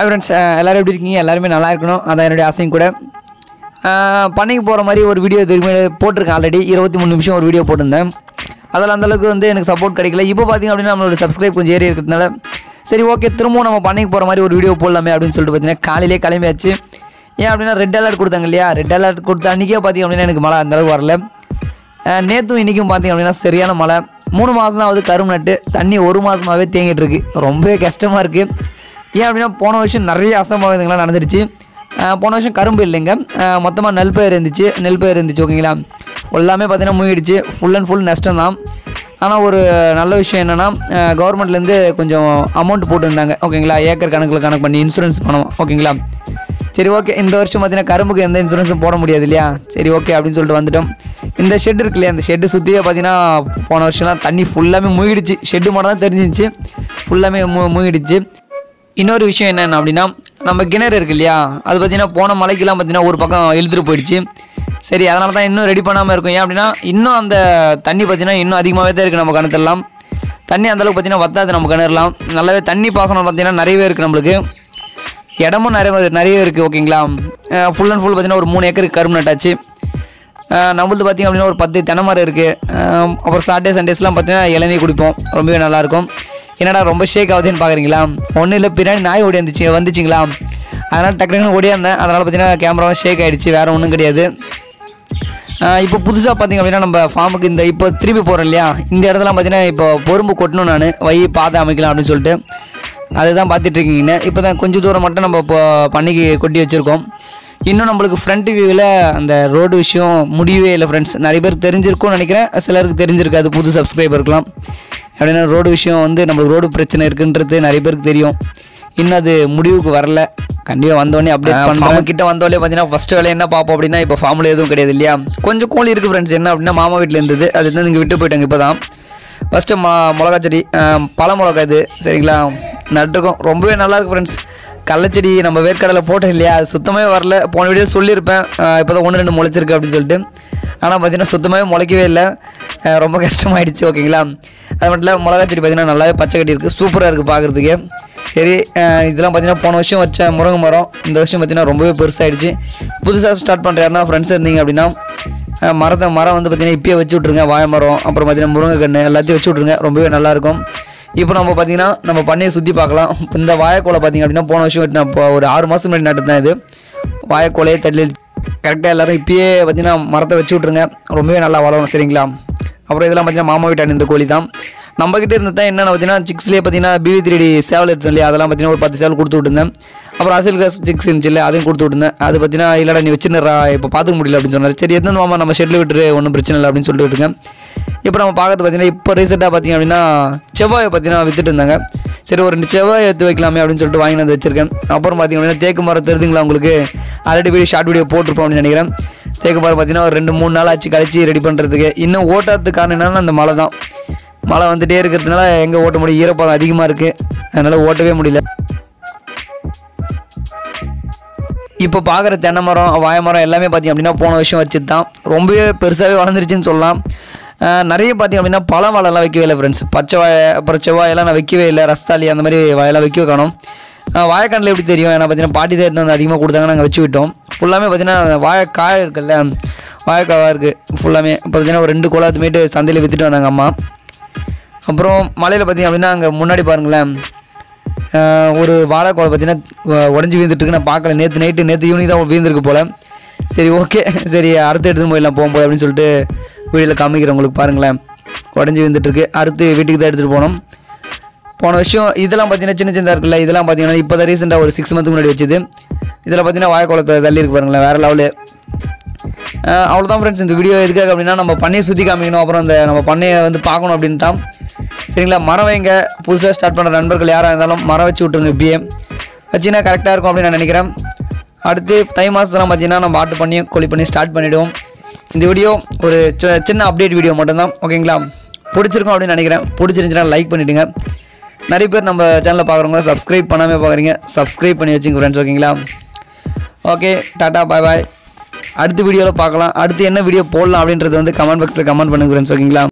hi friends எல்லோரும் எப்படி இருக்கீங்க எல்லாருமே நல்லா இருக்கணும் அதான் என்னுடைய ஆசையும் கூட அஹ், பண்ணைக்கு போகிற மாதிரி ஒரு வீடியோ திரும்பி போட்டிருக்கேன் ஆல்ரெடி இருபத்தி மூணு நிமிஷம் ஒரு வீடியோ போட்டிருந்தேன் அதில் அந்தளவுக்கு வந்து எனக்கு சப்போர்ட் கிடைக்கல இப்போ பார்த்தீங்க அப்படின்னா நம்மளோட சப்ஸ்கிரைப் கொஞ்சம் ஏறி இருக்கிறதுனால சரி ஓகே திரும்பவும் நம்ம பண்ணைக்கு போகிற மாதிரி ஒரு வீடியோ போடலாமே அப்படின்னு சொல்லிட்டு பார்த்தீங்கன்னா காலையிலே கிளம்பியாச்சு ஏன் அப்படின்னா ரெட் அலர்ட் கொடுத்தாங்க இல்லையா ரெட் அலர்ட் கொடுத்த அன்றைக்கே பார்த்தீங்க அப்படின்னா எனக்கு மழை அந்தளவுக்கு வரல அஹ் நேத்தும் இன்றைக்கும் பார்த்தீங்க அப்படின்னா சரியான மழை மூணு மாதம் ஆகுது கரும்பு நட்டு தண்ணி ஒரு மாதமாகவே தேங்கிட்டு இருக்கு ரொம்பவே கஷ்டமாக இருக்குது ஏன் அப்படின்னா போன வருஷம் நிறைய அசம்பாவிதங்கள்லாம் நடந்துருச்சு அஹ் போன வருஷம் கரும்பு இல்லைங்க மொத்தமாக நெல் பயிர் இருந்துச்சு நெல் பயிர் இருந்துச்சு ஓகேங்களா எல்லாமே பார்த்தீங்கன்னா மூழ்கிடுச்சு ஃபுல் அண்ட் ஃபுல் நஷ்டம் தான் ஆனால் ஒரு நல்ல விஷயம் என்னென்னா கவர்மெண்ட்லேருந்து கொஞ்சம் அமௌண்ட் போட்டுருந்தாங்க ஓகேங்களா ஏக்கர் கணக்கில் கணக்கு பண்ணி இன்சூரன்ஸ் பணம் ஓகேங்களா சரி ஓகே இந்த வருஷம் பார்த்தீங்கன்னா கரும்புக்கு எந்த இன்சூரன்ஸும் போட முடியாது இல்லையா சரி ஓகே அப்படின்னு சொல்லிட்டு வந்துட்டோம் இந்த ஷெட் இருக்கு இல்லையா அந்த ஷெட்டு சுற்றியே பார்த்தீங்கன்னா போன வருஷம்லாம் தண்ணி ஃபுல்லாமே மூழ்கிடுச்சு ஷெட்டு மட்டும் தான் தெரிஞ்சிச்சு ஃபுல்லாமே மூ மூழ்கிடுச்சு இன்னொரு விஷயம் என்னென்ன அப்படின்னா நம்ம கிணறு இருக்கு இல்லையா அது பார்த்தீங்கன்னா போன மலைக்கெல்லாம் பார்த்தீங்கன்னா ஒரு பக்கம் இழுத்துட்டு போயிடுச்சு சரி அதனால தான் இன்னும் ரெடி பண்ணாமல் இருக்கும் ஏன் அப்படின்னா இன்னும் அந்த தண்ணி பார்த்தீங்கன்னா இன்னும் அதிகமாகவே தான் இருக்குது நம்ம கிணத்துலாம் தண்ணி அந்தளவுக்கு பார்த்தீங்கன்னா வத்தாது நம்ம கிணறுலாம் நல்லாவே தண்ணி பாசனம் பார்த்தீங்கன்னா நிறையவே இருக்குது நம்மளுக்கு இடமும் நிறைய நிறைய இருக்குது ஓகேங்களா ஃபுல் அண்ட் ஃபுல் பார்த்தீங்கன்னா ஒரு மூணு ஏக்கருக்கு கரும்பு நட்டாச்சு அஹ் நம்மளது பார்த்திங்க அப்படின்னா ஒரு பத்து தென்னை மரம் இருக்குது அப்புறம் சாட்டர்டே சண்டேஸ்லாம் பார்த்தீங்கன்னா இளநீ குடிப்போம் ரொம்பவே நல்லாயிருக்கும் என்னடா ரொம்ப ஷேக் ஆகுதுன்னு பார்க்குறீங்களா ஒன்றும் இல்லை பின்னாடி நாய் ஓடி வந்துச்சு வந்துச்சுங்களா அதனால் டக்குனு ஓடியாந்தேன் அதனால் பார்த்தீங்கன்னா கேமராவும் ஷேக் ஆகிடுச்சு வேறு ஒன்றும் கிடையாது ஆஹ் இப்போ புதுசாக பார்த்தீங்க அப்படின்னா நம்ம ஃபார்முக்கு இந்த இப்போ திருப்பி போகிறோம் இல்லையா இந்த இடத்துல பார்த்தீங்கன்னா இப்போ பொறும்பு கொட்டணும் நான் வை பாதை அமைக்கலாம் அப்படின்னு சொல்லிட்டு அதுதான் பார்த்துட்டு இருக்கீங்க இப்போ தான் கொஞ்சம் தூரம் மட்டும் நம்ம இப்போ பண்ணிக்கு கொட்டி வச்சுருக்கோம் இன்னும் நம்மளுக்கு ஃப்ரண்ட் வியூவில் அந்த ரோடு விஷயம் முடியவே இல்லை ஃப்ரெண்ட்ஸ் நிறைய பேர் தெரிஞ்சிருக்கும்னு நினைக்கிறேன் சிலருக்கு தெரிஞ்சிருக்காது புது சப்ஸ்கிரைபருக்கலாம் அப்படின்னா ரோடு விஷயம் வந்து நம்மளுக்கு ரோடு பிரச்சனை இருக்குன்றது நிறைய பேருக்கு தெரியும் இன்னும் அது முடிவுக்கு வரல கண்டிப்பாக வந்தோடனே அப்டேட் பண்ணுறோம் கிட்ட வந்தோடனே பார்த்தீங்கன்னா ஃபஸ்ட்டு வேலை என்ன பார்ப்போம் அப்படின்னா இப்போ ஃபார்மில் எதுவும் கிடையாது இல்லையா கொஞ்சம் கோழி இருக்குது ஃப்ரெண்ட்ஸ் என்ன அப்படின்னா மாமா வீட்டில் இருந்தது அது வந்து இங்கே விட்டு போயிட்டாங்க இப்போ தான் ஃபஸ்ட்டு ம மிளகா செடி அஹ், பழ மிளகா இது சரிங்களா நட்டுருக்கோம் ரொம்பவே நல்லா இருக்கு ஃப்ரெண்ட்ஸ் கள்ளச்செடி நம்ம வேர்க்கடலை போட்டோம் இல்லையா அது சுத்தமாகவே வரல போன வீடியோ சொல்லியிருப்பேன் இப்போ தான் ஒன்று ரெண்டு முளைச்சிருக்கு அப்படின்னு சொல்லிட்டு ஆனால் பார்த்தீங்கன்னா சுத்தமாகவே முளைக்கவே இல்லை அஹ், ரொம்ப கஷ்டமாயிடுச்சு ஓகேங்களா அது மட்டும் இல்லை மிளகா செடி பார்த்தீங்கன்னா நல்லாவே பச்சை கட்டி இருக்குது சூப்பராக இருக்குது பார்க்குறதுக்கு சரி அஹ், இதெல்லாம் பார்த்தீங்கன்னா போன வருஷம் வச்ச முருங்கை மரம் இந்த வருஷம் பார்த்தீங்கன்னா ரொம்பவே பெருசாகிடுச்சு புதுசாக ஸ்டார்ட் பண்ணுற யாருன்னா ஃப்ரெண்ட்ஸ் இருந்தீங்க அப்படின்னா அஹ் மரத்தை மரம் வந்து பார்த்தீங்கன்னா இப்பயே வச்சு விட்ருங்க வாழை மரம் அப்புறம் பார்த்தீங்கன்னா முருங்கைக்கன்று எல்லாத்தையும் வச்சு விட்ருங்க ரொம்பவே நல்லாயிருக்கும் இப்போ நம்ம பார்த்தீங்கன்னா நம்ம பண்ணையை சுற்றி பார்க்கலாம் இந்த வாழைக்கோலை பார்த்தீங்க அப்படின்னா போன வருஷம் வெட்டின இப்போ ஒரு ஆறு மாதம் முன்னாடி நட்டு தான் இது வாழைக்கோலையே தள்ளி கரெக்டாக எல்லாரும் இப்பயே பார்த்தீங்கன்னா மரத்தை வச்சு விட்ருங்க ரொம்பவே நல்லா வளரும் சரிங்களா அப்புறம் இதெல்லாம் பார்த்தீங்கன்னா மாமா வீட்டான இந்த கோழி தான் நம்ம கிட்ட இருந்து தான் என்னென்ன பார்த்தீங்கன்னா சிக்ஸ்லேயே பார்த்தீங்கன்னா பிவி த்ரீ டி சேவல் எடுத்தோம் இல்லையா அதெல்லாம் பார்த்தீங்கன்னா ஒரு பத்து சேவல் கொடுத்து விட்டுருந்தேன் அப்புறம் அசில் காஸ் சிக்ஸ் இருந்துச்சு இல்லை அதையும் கொடுத்து விட்டுருந்தேன் அது பார்த்தீங்கன்னா இல்லைடா நீ வச்சுருறா இப்போ பார்த்துக்க முடியல அப்படின்னு சொன்னார் சரி எத்தனை மாமா நம்ம ஷெட்டில் விட்டுரு ஒன்றும் பிரச்சனை இல்லை அப்படின்னு சொல்லிட்டு விட்டுருங்க இப்போ நம்ம பார்க்கறது பார்த்தீங்கன்னா இப்போ ரீசெண்டாக பார்த்தீங்க அப்படின்னா செவ்வாயை பார்த்தீங்கன்னா வித்துட்டு இருந்தாங்க சரி ஒரு ரெண்டு செவ்வாய் எடுத்து வைக்கலாமே அப்படின்னு சொல்லிட்டு வாங்கி வந்து வச்சிருக்கேன் அப்புறம் பார்த்தீங்க அப்படின்னா தேக்கு மரம் தெரிதுங்களா உங்களுக்கு ஆல்ரெடி வீடியோ ஷார்ட் வீடியோ போட்டிருப்போம் அப்படின்னு நினைக்கிறேன் தேக்கு மரம் பார்த்தீங்கன்னா ஒரு ரெண்டு மூணு நாள் ஆச்சு கழிச்சு ரெடி பண்ணுறதுக்கு இன்னும் ஓட்டாததுக்கு காரணம் என்னன்னா அந்த மழை தான் மழை வந்துட்டே இருக்கிறதுனால எங்கே ஓட்ட முடியும் ஈரப்பதம் அதிகமாக இருக்குது அதனால் ஓட்டவே முடியல இப்போ பார்க்குற தென்னை மரம் வாழை மரம் எல்லாமே பார்த்திங்க அப்படின்னா போன வருஷம் வச்சது தான் ரொம்பவே பெருசாகவே வளர்ந்துருச்சுன்னு சொல்லலாம் அஹ் நிறைய பார்த்திங்க அப்படின்னா பழ வாழைலாம் வைக்கவே இல்லை ஃப்ரெண்ட்ஸ் பச்சை வாழை அப்புறம் செவ்வாயெல்லாம் நான் வைக்கவே இல்லை ரஸ்தாலி அந்த மாதிரி வாழைலாம் வைக்க காணும் வாழைக்கண்ணில் எப்படி தெரியும் ஏன்னா பார்த்தீங்கன்னா பாட்டி தான் எடுத்து வந்து அதிகமாக கொடுத்தாங்க நாங்கள் வச்சு விட்டோம் ஃபுல்லாமே பார்த்தீங்கன்னா வாழைக்காய் இருக்குல்ல வாழைக்காவாக இருக்குது ஃபுல்லாமே இப்போ பார்த்தீங்கன்னா ஒரு ரெண்டு குளத்துமேட்டு சந்தையில் விற்றுட்டு வந்தாங்க அம்மா அப்புறம் மலையில் பார்த்தீங்க அப்படின்னா அங்கே முன்னாடி பாருங்களேன் ஆஹ் ஒரு வாழைக்கோலை பார்த்தீங்கன்னா உடஞ்சி வீழ்ந்துட்டுருக்கு நான் பார்க்கல நேற்று நைட்டு நேற்று ஈவினிங் தான் வீழ்ந்துருக்கு போல் சரி ஓகே சரி அறுத்து எடுத்துன்னு போயிடலாம் போகும்போது அப்படின்னு சொல்லிட்டு வீடியோவில் காமிக்கிறேன் உங்களுக்கு பாருங்களேன் உடஞ்சி வீழ்ந்துட்டுருக்கு அறுத்து வீட்டுக்கு தான் எடுத்துகிட்டு போனோம் போன வருஷம் இதெல்லாம் பார்த்தீங்கன்னா சின்ன சின்னதாக இருக்குல்ல இதெல்லாம் பார்த்தீங்கன்னா இப்போ தான் ரீசெண்டாக ஒரு சிக்ஸ் மந்த்துக்கு முன்னாடி வச்சது இதில் பார்த்தீங்கன்னா வாழைக்கோலத்தை தள்ளி இருக்கு பாருங்களேன் வேறு லெவலு அவ்வளோதான் ஃப்ரெண்ட்ஸ் இந்த வீடியோ எதுக்காக அப்படின்னா நம்ம பண்ணையை சுற்றி காமிக்கணும் அப்புறம் அந்த நம்ம பண்ணையை வந்து பார்க்கணும் அப்படின்னு தான் சரிங்களா மரம் வைங்க புதுசாக ஸ்டார்ட் பண்ணுற நண்பர்கள் யாராக இருந்தாலும் மரம் வச்சு விட்ருங்க இப்பயே வச்சிங்கன்னா கரெக்டாக இருக்கும் அப்படின்னு நான் நினைக்கிறேன் அடுத்து தை மாதத்துலாம் பார்த்தீங்கன்னா நம்ம ஆட்டு பண்ணி கோழி பண்ணி ஸ்டார்ட் பண்ணிவிடுவோம் இந்த வீடியோ ஒரு சி- சின்ன அப்டேட் வீடியோ மட்டும்தான் ஓகேங்களா பிடிச்சிருக்கும் அப்படின்னு நினைக்கிறேன் பிடிச்சிருந்துச்சுன்னா லைக் பண்ணிவிடுங்க நிறைய பேர் நம்ம சேனலை பார்க்குறவங்க சப்ஸ்கிரைப் பண்ணாமல் பார்க்குறீங்க சப்ஸ்கிரைப் பண்ணி வச்சுங்க ஃப்ரெண்ட்ஸ் ஓகேங்களா ஓகே டாட்டா பாய் பாய் அடுத்த வீடியோவில் பார்க்கலாம் அடுத்து என்ன வீடியோ போடலாம் அப்படின்றது வந்து கமெண்ட் பாக்ஸில் கமெண்ட் பண்ணுங்க ஃப்ரெண்ட்ஸ் ஓகேங்களா